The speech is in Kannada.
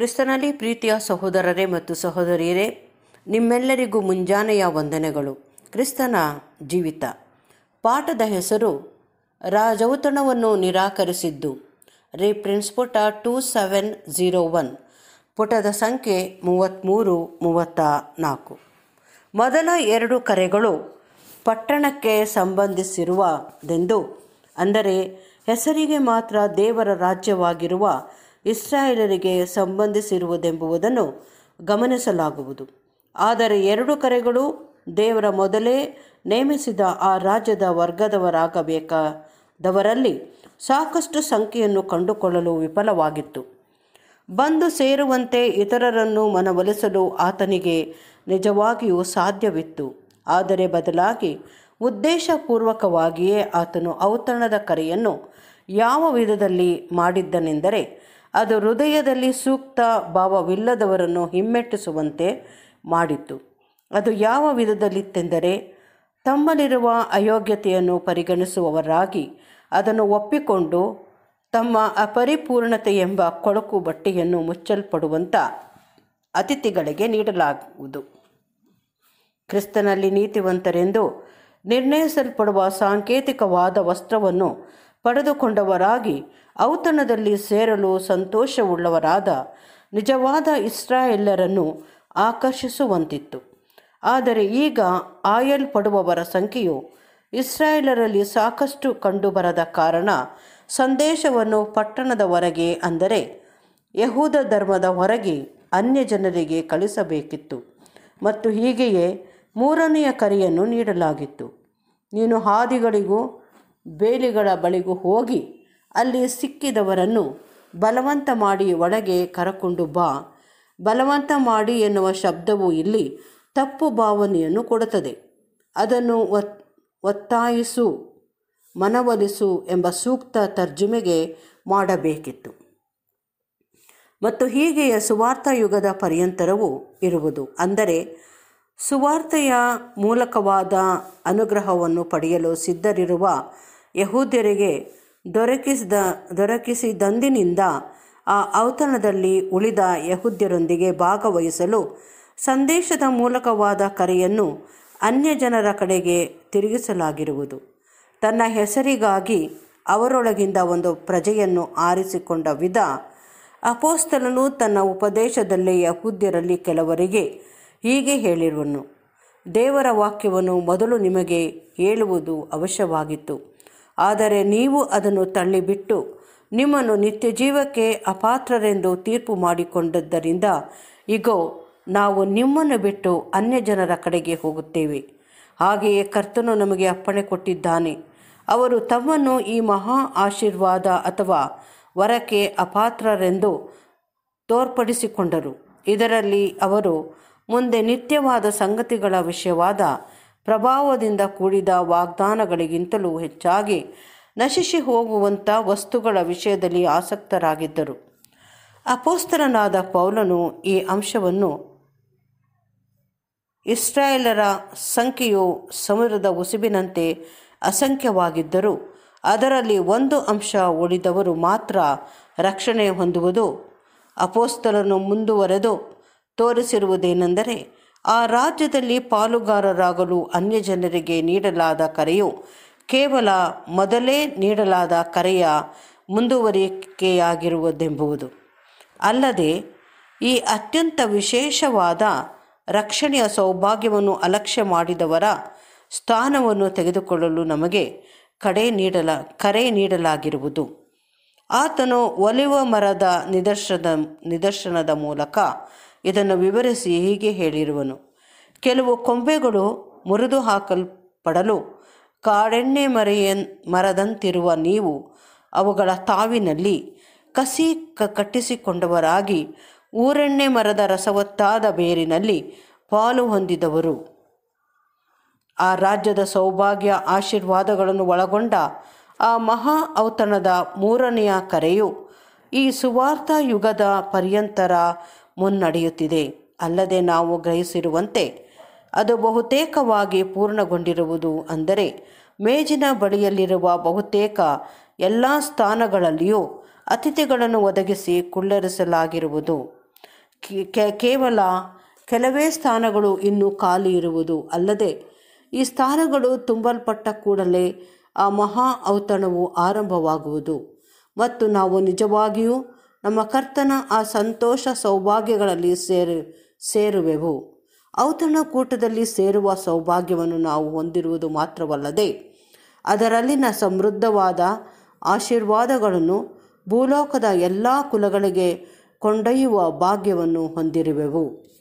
ಕ್ರಿಸ್ತನಲ್ಲಿ ಪ್ರೀತಿಯ ಸಹೋದರರೇ ಮತ್ತು ಸಹೋದರಿಯರೇ ನಿಮ್ಮೆಲ್ಲರಿಗೂ ಮುಂಜಾನೆಯ ವಂದನೆಗಳು ಕ್ರಿಸ್ತನ ಜೀವಿತ ಪಾಠದ ಹೆಸರು ರಾಜೌತಣವನ್ನು ನಿರಾಕರಿಸಿದ್ದು ರೆಫರೆನ್ಸ್ ಪುಟ ಟೂ ಸೆವೆನ್ ಝೀರೋ ಒನ್ ಪುಟದ ಸಂಖ್ಯೆ ಮೂವತ್ತ್ಮೂರು ಮೂವತ್ತ ನಾಲ್ಕು ಮೊದಲ ಎರಡು ಕರೆಗಳು ಪಟ್ಟಣಕ್ಕೆ ಸಂಬಂಧಿಸಿರುವದೆಂದು ಅಂದರೆ ಹೆಸರಿಗೆ ಮಾತ್ರ ದೇವರ ರಾಜ್ಯವಾಗಿರುವ ಇಸ್ರಾಯೇಲರಿಗೆ ಸಂಬಂಧಿಸಿರುವುದೆಂಬುದನ್ನು ಗಮನಿಸಲಾಗುವುದು ಆದರೆ ಎರಡು ಕರೆಗಳು ದೇವರ ಮೊದಲೇ ನೇಮಿಸಿದ ಆ ರಾಜ್ಯದ ವರ್ಗದವರಾಗಬೇಕಾದವರಲ್ಲಿ ಸಾಕಷ್ಟು ಸಂಖ್ಯೆಯನ್ನು ಕಂಡುಕೊಳ್ಳಲು ವಿಫಲವಾಗಿತ್ತು ಬಂದು ಸೇರುವಂತೆ ಇತರರನ್ನು ಮನವೊಲಿಸಲು ಆತನಿಗೆ ನಿಜವಾಗಿಯೂ ಸಾಧ್ಯವಿತ್ತು ಆದರೆ ಬದಲಾಗಿ ಉದ್ದೇಶಪೂರ್ವಕವಾಗಿಯೇ ಆತನು ಔತಣದ ಕರೆಯನ್ನು ಯಾವ ವಿಧದಲ್ಲಿ ಮಾಡಿದ್ದನೆಂದರೆ ಅದು ಹೃದಯದಲ್ಲಿ ಸೂಕ್ತ ಭಾವವಿಲ್ಲದವರನ್ನು ಹಿಮ್ಮೆಟ್ಟಿಸುವಂತೆ ಮಾಡಿತ್ತು ಅದು ಯಾವ ವಿಧದಲ್ಲಿತ್ತೆಂದರೆ ತಮ್ಮಲ್ಲಿರುವ ಅಯೋಗ್ಯತೆಯನ್ನು ಪರಿಗಣಿಸುವವರಾಗಿ ಅದನ್ನು ಒಪ್ಪಿಕೊಂಡು ತಮ್ಮ ಅಪರಿಪೂರ್ಣತೆ ಎಂಬ ಕೊಳಕು ಬಟ್ಟೆಯನ್ನು ಮುಚ್ಚಲ್ಪಡುವಂಥ ಅತಿಥಿಗಳಿಗೆ ನೀಡಲಾಗುವುದು ಕ್ರಿಸ್ತನಲ್ಲಿ ನೀತಿವಂತರೆಂದು ನಿರ್ಣಯಿಸಲ್ಪಡುವ ಸಾಂಕೇತಿಕವಾದ ವಸ್ತ್ರವನ್ನು ಪಡೆದುಕೊಂಡವರಾಗಿ ಔತಣದಲ್ಲಿ ಸೇರಲು ಸಂತೋಷವುಳ್ಳವರಾದ ನಿಜವಾದ ಇಸ್ರಾಯೆಲ್ಲರನ್ನು ಆಕರ್ಷಿಸುವಂತಿತ್ತು ಆದರೆ ಈಗ ಆಯಲ್ಪಡುವವರ ಸಂಖ್ಯೆಯು ಇಸ್ರಾಯೇಲರಲ್ಲಿ ಸಾಕಷ್ಟು ಕಂಡುಬರದ ಕಾರಣ ಸಂದೇಶವನ್ನು ಪಟ್ಟಣದ ಹೊರಗೆ ಅಂದರೆ ಯಹೂದ ಧರ್ಮದ ಹೊರಗೆ ಅನ್ಯ ಜನರಿಗೆ ಕಳಿಸಬೇಕಿತ್ತು ಮತ್ತು ಹೀಗೆಯೇ ಮೂರನೆಯ ಕರೆಯನ್ನು ನೀಡಲಾಗಿತ್ತು ನೀನು ಹಾದಿಗಳಿಗೂ ಬೇಲಿಗಳ ಬಳಿಗೂ ಹೋಗಿ ಅಲ್ಲಿ ಸಿಕ್ಕಿದವರನ್ನು ಬಲವಂತ ಮಾಡಿ ಒಳಗೆ ಕರಕೊಂಡು ಬಾ ಬಲವಂತ ಮಾಡಿ ಎನ್ನುವ ಶಬ್ದವು ಇಲ್ಲಿ ತಪ್ಪು ಭಾವನೆಯನ್ನು ಕೊಡುತ್ತದೆ ಅದನ್ನು ಒತ್ ಒತ್ತಾಯಿಸು ಮನವೊಲಿಸು ಎಂಬ ಸೂಕ್ತ ತರ್ಜುಮೆಗೆ ಮಾಡಬೇಕಿತ್ತು ಮತ್ತು ಹೀಗೆಯೇ ಸುವಾರ್ಥ ಯುಗದ ಪರ್ಯಂತರವೂ ಇರುವುದು ಅಂದರೆ ಸುವಾರ್ತೆಯ ಮೂಲಕವಾದ ಅನುಗ್ರಹವನ್ನು ಪಡೆಯಲು ಸಿದ್ಧರಿರುವ ಯಹೂದ್ಯರಿಗೆ ದೊರಕಿಸಿದ ದೊರಕಿಸಿದಂದಿನಿಂದ ಆ ಔತಣದಲ್ಲಿ ಉಳಿದ ಯಹೂದ್ಯರೊಂದಿಗೆ ಭಾಗವಹಿಸಲು ಸಂದೇಶದ ಮೂಲಕವಾದ ಕರೆಯನ್ನು ಅನ್ಯ ಜನರ ಕಡೆಗೆ ತಿರುಗಿಸಲಾಗಿರುವುದು ತನ್ನ ಹೆಸರಿಗಾಗಿ ಅವರೊಳಗಿಂದ ಒಂದು ಪ್ರಜೆಯನ್ನು ಆರಿಸಿಕೊಂಡ ವಿಧ ಅಪೋಸ್ತಲನು ತನ್ನ ಉಪದೇಶದಲ್ಲಿ ಯಹೂದ್ಯರಲ್ಲಿ ಕೆಲವರಿಗೆ ಹೀಗೆ ಹೇಳಿರುವನು ದೇವರ ವಾಕ್ಯವನ್ನು ಮೊದಲು ನಿಮಗೆ ಹೇಳುವುದು ಅವಶ್ಯವಾಗಿತ್ತು ಆದರೆ ನೀವು ಅದನ್ನು ತಳ್ಳಿಬಿಟ್ಟು ನಿಮ್ಮನ್ನು ನಿತ್ಯ ಜೀವಕ್ಕೆ ಅಪಾತ್ರರೆಂದು ತೀರ್ಪು ಮಾಡಿಕೊಂಡದ್ದರಿಂದ ಇಗೋ ನಾವು ನಿಮ್ಮನ್ನು ಬಿಟ್ಟು ಅನ್ಯ ಜನರ ಕಡೆಗೆ ಹೋಗುತ್ತೇವೆ ಹಾಗೆಯೇ ಕರ್ತನು ನಮಗೆ ಅಪ್ಪಣೆ ಕೊಟ್ಟಿದ್ದಾನೆ ಅವರು ತಮ್ಮನ್ನು ಈ ಮಹಾ ಆಶೀರ್ವಾದ ಅಥವಾ ವರಕ್ಕೆ ಅಪಾತ್ರರೆಂದು ತೋರ್ಪಡಿಸಿಕೊಂಡರು ಇದರಲ್ಲಿ ಅವರು ಮುಂದೆ ನಿತ್ಯವಾದ ಸಂಗತಿಗಳ ವಿಷಯವಾದ ಪ್ರಭಾವದಿಂದ ಕೂಡಿದ ವಾಗ್ದಾನಗಳಿಗಿಂತಲೂ ಹೆಚ್ಚಾಗಿ ನಶಿಸಿ ಹೋಗುವಂಥ ವಸ್ತುಗಳ ವಿಷಯದಲ್ಲಿ ಆಸಕ್ತರಾಗಿದ್ದರು ಅಪೋಸ್ತರನಾದ ಪೌಲನು ಈ ಅಂಶವನ್ನು ಇಸ್ರಾಯೇಲರ ಸಂಖ್ಯೆಯು ಸಮುದ್ರದ ಉಸುಬಿನಂತೆ ಅಸಂಖ್ಯವಾಗಿದ್ದರೂ ಅದರಲ್ಲಿ ಒಂದು ಅಂಶ ಉಳಿದವರು ಮಾತ್ರ ರಕ್ಷಣೆ ಹೊಂದುವುದು ಅಪೋಸ್ತಲನು ಮುಂದುವರೆದು ತೋರಿಸಿರುವುದೇನೆಂದರೆ ಆ ರಾಜ್ಯದಲ್ಲಿ ಪಾಲುಗಾರರಾಗಲು ಅನ್ಯ ಜನರಿಗೆ ನೀಡಲಾದ ಕರೆಯು ಕೇವಲ ಮೊದಲೇ ನೀಡಲಾದ ಕರೆಯ ಮುಂದುವರಿಕೆಯಾಗಿರುವುದೆಂಬುದು ಅಲ್ಲದೆ ಈ ಅತ್ಯಂತ ವಿಶೇಷವಾದ ರಕ್ಷಣೆಯ ಸೌಭಾಗ್ಯವನ್ನು ಅಲಕ್ಷ್ಯ ಮಾಡಿದವರ ಸ್ಥಾನವನ್ನು ತೆಗೆದುಕೊಳ್ಳಲು ನಮಗೆ ಕಡೆ ನೀಡಲ ಕರೆ ನೀಡಲಾಗಿರುವುದು ಆತನು ಒಲಿವ ಮರದ ನಿದರ್ಶನದ ನಿದರ್ಶನದ ಮೂಲಕ ಇದನ್ನು ವಿವರಿಸಿ ಹೀಗೆ ಹೇಳಿರುವನು ಕೆಲವು ಕೊಂಬೆಗಳು ಮುರಿದು ಹಾಕಲ್ಪಡಲು ಕಾಡೆಣ್ಣೆ ಮರೆಯನ್ ಮರದಂತಿರುವ ನೀವು ಅವುಗಳ ತಾವಿನಲ್ಲಿ ಕಸಿ ಕ ಕಟ್ಟಿಸಿಕೊಂಡವರಾಗಿ ಊರೆಣ್ಣೆ ಮರದ ರಸವತ್ತಾದ ಬೇರಿನಲ್ಲಿ ಪಾಲು ಹೊಂದಿದವರು ಆ ರಾಜ್ಯದ ಸೌಭಾಗ್ಯ ಆಶೀರ್ವಾದಗಳನ್ನು ಒಳಗೊಂಡ ಆ ಮಹಾ ಔತಣದ ಮೂರನೆಯ ಕರೆಯು ಈ ಸುವಾರ್ಥ ಯುಗದ ಪರ್ಯಂತರ ಮುನ್ನಡೆಯುತ್ತಿದೆ ಅಲ್ಲದೆ ನಾವು ಗ್ರಹಿಸಿರುವಂತೆ ಅದು ಬಹುತೇಕವಾಗಿ ಪೂರ್ಣಗೊಂಡಿರುವುದು ಅಂದರೆ ಮೇಜಿನ ಬಳಿಯಲ್ಲಿರುವ ಬಹುತೇಕ ಎಲ್ಲ ಸ್ಥಾನಗಳಲ್ಲಿಯೂ ಅತಿಥಿಗಳನ್ನು ಒದಗಿಸಿ ಕುಳ್ಳರಿಸಲಾಗಿರುವುದು ಕೇ- ಕೇ- ಕೇವಲ ಕೆಲವೇ ಸ್ಥಾನಗಳು ಇನ್ನೂ ಖಾಲಿ ಇರುವುದು ಅಲ್ಲದೆ ಈ ಸ್ಥಾನಗಳು ತುಂಬಲ್ಪಟ್ಟ ಕೂಡಲೇ ಆ ಮಹಾ ಔತಣವು ಆರಂಭವಾಗುವುದು ಮತ್ತು ನಾವು ನಿಜವಾಗಿಯೂ ನಮ್ಮ ಕರ್ತನ ಆ ಸಂತೋಷ ಸೌಭಾಗ್ಯಗಳಲ್ಲಿ ಸೇರು ಸೇರುವೆವು ಔತಣಕೂಟದಲ್ಲಿ ಸೇರುವ ಸೌಭಾಗ್ಯವನ್ನು ನಾವು ಹೊಂದಿರುವುದು ಮಾತ್ರವಲ್ಲದೆ ಅದರಲ್ಲಿನ ಸಮೃದ್ಧವಾದ ಆಶೀರ್ವಾದಗಳನ್ನು ಭೂಲೋಕದ ಎಲ್ಲ ಕುಲಗಳಿಗೆ ಕೊಂಡೊಯ್ಯುವ ಭಾಗ್ಯವನ್ನು ಹೊಂದಿರುವೆವು